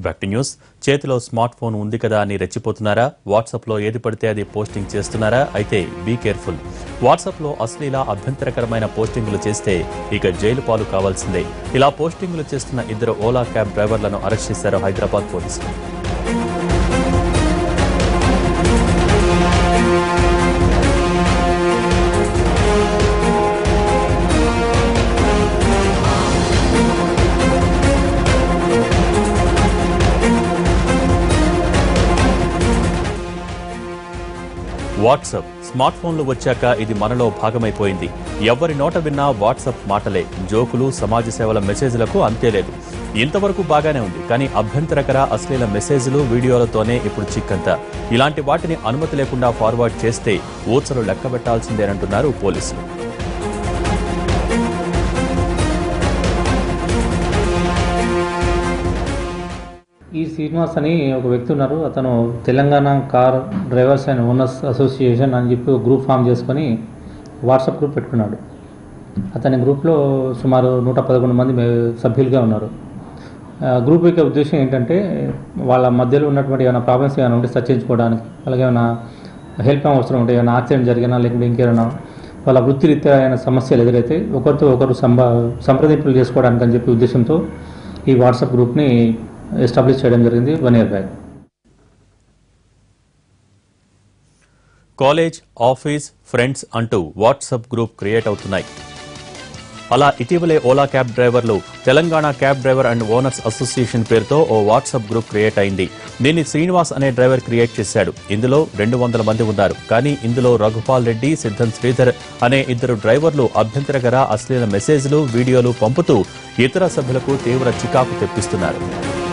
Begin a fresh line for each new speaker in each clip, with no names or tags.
back to news చేతిలో smart phone ఉంది కదా అని రెచ్చిపోతున్నారా వాట్సాప్లో ఏది పడితే అది పోస్టింగ్ చేస్తున్నారా అయితే బీ కేర్ఫుల్ వాట్సాప్లో అశ్లీల అభ్యంతరకరమైన పోస్టింగులు చేస్తే ఇక జైలు పాలు కావాల్సిందే ఇలా పోస్టింగులు చేస్తున్న ఇద్దరు ఓలా క్యాబ్ డ్రైవర్లను అరెస్ట్ చేశారు హైదరాబాద్ పోలీసులు వాట్సాప్ స్మార్ట్ ఫోన్లు వచ్చాక ఇది మనలో భాగమైపోయింది ఎవరి నోట విన్నా వాట్సాప్ మాటలే జోకులు సమాజ సేవల మెసేజ్లకు అంతే లేదు ఇంతవరకు బాగానే ఉంది కానీ అభ్యంతరకర అశ్లీల మెసేజ్లు వీడియోలతోనే ఇప్పుడు చిక్కంతా ఇలాంటి వాటిని అనుమతి లేకుండా ఫార్వర్డ్ చేస్తే ఊచలు లెక్కబెట్టాల్సిందేనంటున్నారు పోలీసులు
ఈ శ్రీనివాస్ అని ఒక వ్యక్తి ఉన్నారు అతను Telangana car drivers and owners association అని చెప్పి ఒక గ్రూప్ ఫామ్ చేసుకొని వాట్సాప్ గ్రూప్ పెట్టుకున్నాడు అతని గ్రూప్లో సుమారు నూట పదకొండు మంది మే- సభ్యులుగా ఉన్నారు ఆ, గ్రూప్ యొక్క ఉద్దేశం ఏంటంటే వాళ్ళ మధ్యలో ఉన్నటువంటి ఏమైనా ప్రాబ్లమ్స్ ఏమైనా ఉంటే చర్చించుకోవడానికి వాళ్ళకి ఏమైనా హెల్ప్ అవసరం ఉంటే ఏమైనా యాక్సిడెంట్ జరిగినా లేకుంటే ఇంకేమైనా వాళ్ళ వృత్తిరీత్యా అయిన సమస్యలు ఎదురైతే ఒకరితో ఒకరు సంభ సంప్రదింపులు చేసుకోవడానికి అని చెప్పి ఉద్దేశంతో ఈ వాట్సాప్ గ్రూప్ని ఎస్టాబ్లిష్ చేయడం జరిగింది one year back
college office friends అంటూ వాట్సాప్ గ్రూప్ క్రియేట్ అవుతున్నాయి అలా ఇటీవలే ఓలా క్యాబ్ డ్రైవర్లు Telangana cab driver and owners association పేరుతో ఓ వాట్సాప్ గ్రూప్ క్రియేట్ అయింది దీన్ని శ్రీనివాస్ అనే డ్రైవర్ క్రియేట్ చేశాడు ఇందులో రెండు వందల మంది ఉన్నారు కానీ ఇందులో రఘుపాల్ రెడ్డి సిద్ధం శ్రీధర్ అనే ఇద్దరు డ్రైవర్లు అభ్యంతరకర అశ్లీల మెసేజ్లు వీడియోలు పంపుతూ ఇతర సభ్యులకు తీవ్ర చికాకు తెప్పిస్తున్నారు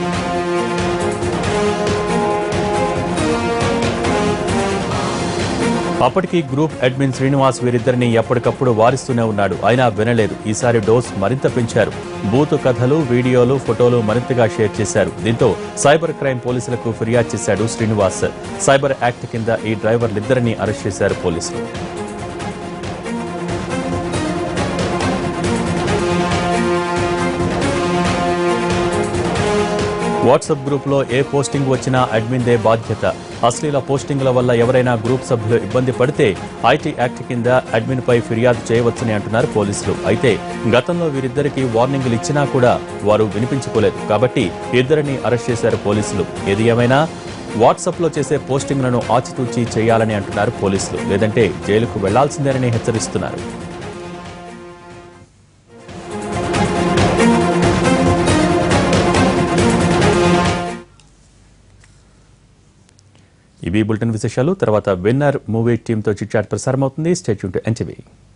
అప్పటికి గ్రూప్ అడ్మిన్ శ్రీనివాస్ వీరిద్దరిని ఎప్పటికప్పుడు వారిస్తూనే ఉన్నాడు అయినా వినలేదు ఈసారి డోస్ మరింత పెంచారు బూతు కథలు వీడియోలు ఫోటోలు మరింతగా షేర్ చేశారు దీంతో సైబర్ క్రైమ్ పోలీసులకు ఫిర్యాదు చేశాడు శ్రీనివాస్ సైబర్ యాక్ట్ కింద ఈ డ్రైవర్లిద్దరిని అరెస్ట్ చేశారు పోలీసులు వాట్సాప్ గ్రూప్లో ఏ పోస్టింగ్ వచ్చినా అడ్మిన్దే బాధ్యత అశ్లీల పోస్టింగ్ల వల్ల ఎవరైనా గ్రూప్ సభ్యులు ఇబ్బంది పడితే ఐటీ యాక్ట్ కింద అడ్మిన్ పై ఫిర్యాదు చేయవచ్చని అంటున్నారు పోలీసులు అయితే గతంలో వీరిద్దరికి వార్నింగ్లు ఇచ్చినా కూడా వారు వినిపించుకోలేదు కాబట్టి ఇద్దరిని అరెస్ట్ చేశారు పోలీసులు ఏది ఏమైనా వాట్సాప్ లో చేసే పోస్టింగ్లను ఆచితూచి చేయాలని అంటున్నారు పోలీసులు లేదంటే జైలుకు వెళ్లాల్సిందేనని హెచ్చరిస్తున్నారు ఇవి బులెటిన్ విశేషాలు తర్వాత విన్నర్ మూవీ టీంతో చిట్ చాట్ ప్రసారం అవుతుంది స్టేట్యూన్ టు ఎన్టీవీ